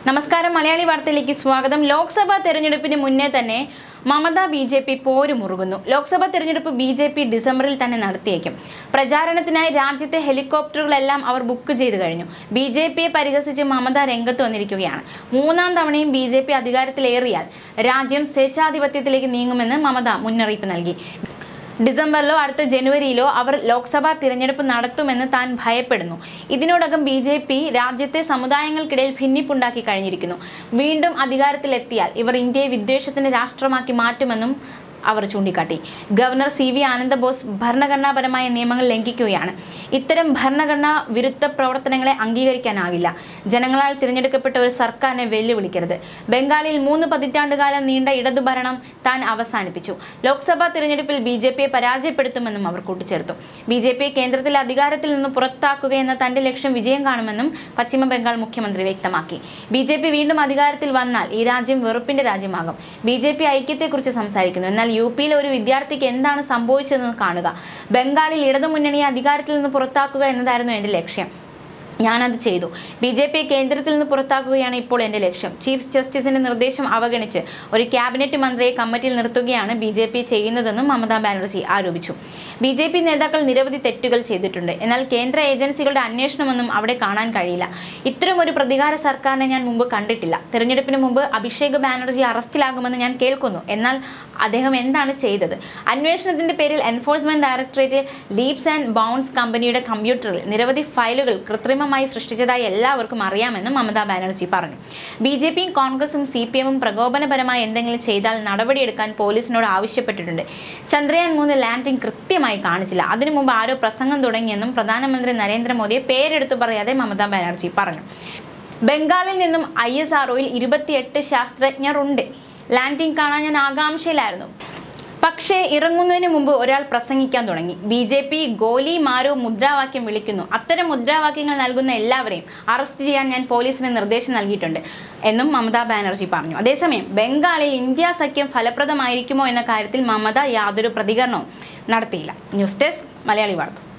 നമസ്കാരം മലയാളി വാർത്തയിലേക്ക് സ്വാഗതം ലോക്സഭാ തെരഞ്ഞെടുപ്പിന് മുന്നേ തന്നെ മമത ബി ജെ പി പോരുമുറുകുന്നു ലോക്സഭാ തെരഞ്ഞെടുപ്പ് ബി ജെ പി ഡിസംബറിൽ തന്നെ നടത്തിയേക്കും പ്രചാരണത്തിനായി രാജ്യത്തെ ഹെലികോപ്റ്ററുകളെല്ലാം അവർ ബുക്ക് ചെയ്തു കഴിഞ്ഞു ബി ജെ പിയെ പരിഹസിച്ച് മമത രംഗത്ത് വന്നിരിക്കുകയാണ് മൂന്നാം തവണയും ബി ജെ പി അധികാരത്തിലേറിയാൽ രാജ്യം സ്വേച്ഛാധിപത്യത്തിലേക്ക് നീങ്ങുമെന്ന് മമത മുന്നറിയിപ്പ് നൽകി ഡിസംബറിലോ അടുത്ത ജനുവരിയിലോ അവർ ലോക്സഭാ തിരഞ്ഞെടുപ്പ് നടത്തുമെന്ന് താൻ ഭയപ്പെടുന്നു ഇതിനോടകം ബി ജെ പി രാജ്യത്തെ സമുദായങ്ങൾക്കിടയിൽ ഭിന്നിപ്പുണ്ടാക്കി കഴിഞ്ഞിരിക്കുന്നു വീണ്ടും അധികാരത്തിലെത്തിയാൽ ഇവർ ഇന്ത്യയെ വിദ്വേഷത്തിന്റെ രാഷ്ട്രമാക്കി മാറ്റുമെന്നും അവർ ചൂണ്ടിക്കാട്ടി ഗവർണർ സി വി ആനന്ദബോസ് ഭരണഘടനാപരമായ നിയമങ്ങൾ ലംഘിക്കുകയാണ് ഇത്തരം ഭരണഘടനാ വിരുദ്ധ പ്രവർത്തനങ്ങളെ അംഗീകരിക്കാനാകില്ല ജനങ്ങളാൽ തിരഞ്ഞെടുക്കപ്പെട്ട ഒരു സർക്കാരിനെ വെല്ലുവിളിക്കരുത് ബംഗാളിൽ മൂന്ന് പതിറ്റാണ്ടുകാലം നീണ്ട ഇടതുഭരണം താൻ അവസാനിപ്പിച്ചു ലോക്സഭാ തിരഞ്ഞെടുപ്പിൽ ബി ജെ പിയെ പരാജയപ്പെടുത്തുമെന്നും അവർ കൂട്ടിച്ചേർത്തു ബി ജെ പിയെ കേന്ദ്രത്തിലെ അധികാരത്തിൽ നിന്ന് പുറത്താക്കുകയെന്ന തന്റെ ലക്ഷ്യം വിജയം കാണുമെന്നും പശ്ചിമ ബംഗാൾ മുഖ്യമന്ത്രി വ്യക്തമാക്കി ബി ജെ പി വീണ്ടും അധികാരത്തിൽ വന്നാൽ ഈ രാജ്യം വെറുപ്പിന്റെ രാജ്യമാകും ബി ജെ പി ഐക്യത്തെക്കുറിച്ച് സംസാരിക്കുന്നു എന്നാൽ യു പിയിലെ ഒരു വിദ്യാർത്ഥിക്ക് എന്താണ് സംഭവിച്ചതെന്ന് കാണുക ബംഗാളിൽ ഇടതുമുന്നണിയെ അധികാരത്തിൽ നിന്ന് പുറത്താക്കുക എന്നതായിരുന്നു എന്റെ ലക്ഷ്യം ഞാനത് ചെയ്തു ബി ജെ പിയെ കേന്ദ്രത്തിൽ നിന്ന് പുറത്താക്കുകയാണ് ഇപ്പോൾ എന്റെ ലക്ഷ്യം ചീഫ് ജസ്റ്റിസിന്റെ നിർദ്ദേശം അവഗണിച്ച് ഒരു ക്യാബിനറ്റ് മന്ത്രിയെ കമ്മിറ്റിയിൽ നിർത്തുകയാണ് ബി ജെ പി ചെയ്യുന്നതെന്നും മമതാ ബാനർജി ആരോപിച്ചു ബി ജെ പി നേതാക്കൾ നിരവധി തെറ്റുകൾ ചെയ്തിട്ടുണ്ട് എന്നാൽ കേന്ദ്ര ഏജൻസികളുടെ അന്വേഷണമൊന്നും അവിടെ കാണാൻ കഴിയില്ല ഇത്തരം ഒരു പ്രതികാര സർക്കാരിനെ ഞാൻ മുമ്പ് കണ്ടിട്ടില്ല തെരഞ്ഞെടുപ്പിന് മുമ്പ് അഭിഷേക് ബാനർജി അറസ്റ്റിലാകുമെന്ന് ഞാൻ കേൾക്കുന്നു എന്നാൽ അദ്ദേഹം എന്താണ് ചെയ്തത് അന്വേഷണത്തിന്റെ പേരിൽ Enforcement Directorate Leaps and Bounds കമ്പനിയുടെ കമ്പ്യൂട്ടറിൽ നിരവധി ഫയലുകൾ കൃത്രിമമായി സൃഷ്ടിച്ചതായി എല്ലാവർക്കും അറിയാമെന്നും മമതാ ബാനർജി പറഞ്ഞു ബി ജെ പിയും കോൺഗ്രസും സി പി എമ്മും പ്രകോപനപരമായി എന്തെങ്കിലും ചെയ്താൽ നടപടിയെടുക്കാൻ പോലീസിനോട് ആവശ്യപ്പെട്ടിട്ടുണ്ട് ചന്ദ്രയാൻ മൂന്ന് ലാൻഡിംഗ് കൃത്യമായി കാണിച്ചില്ല അതിനു മുമ്പ് ആരോ പ്രസംഗം തുടങ്ങിയെന്നും പ്രധാനമന്ത്രി നരേന്ദ്രമോദിയെ പേരെടുത്തു പറയാതെ മമതാ ബാനർജി പറഞ്ഞു ബംഗാളിൽ നിന്നും ഐ എസ് ആർഒയിൽ ഇരുപത്തിയെട്ട് ശാസ്ത്രജ്ഞർ ഉണ്ട് ലാൻഡിംഗ് കാണാൻ ഞാൻ ആകാംക്ഷയിലായിരുന്നു പക്ഷേ ഇറങ്ങുന്നതിന് മുമ്പ് ഒരാൾ പ്രസംഗിക്കാൻ തുടങ്ങി ബി ജെ പി ഗോലി മാരോ മുദ്രാവാക്യം വിളിക്കുന്നു അത്തരം മുദ്രാവാക്യങ്ങൾ നൽകുന്ന എല്ലാവരെയും അറസ്റ്റ് ചെയ്യാൻ ഞാൻ പോലീസിന് നിർദ്ദേശം നൽകിയിട്ടുണ്ട് എന്നും മമതാ ബാനർജി പറഞ്ഞു അതേസമയം ബംഗാളിൽ ഇന്ത്യ സഖ്യം ഫലപ്രദമായിരിക്കുമോ എന്ന കാര്യത്തിൽ മമത യാതൊരു പ്രതികരണവും നടത്തിയില്ല ന്യൂസ് ഡെസ്ക് മലയാളി വാർത്ത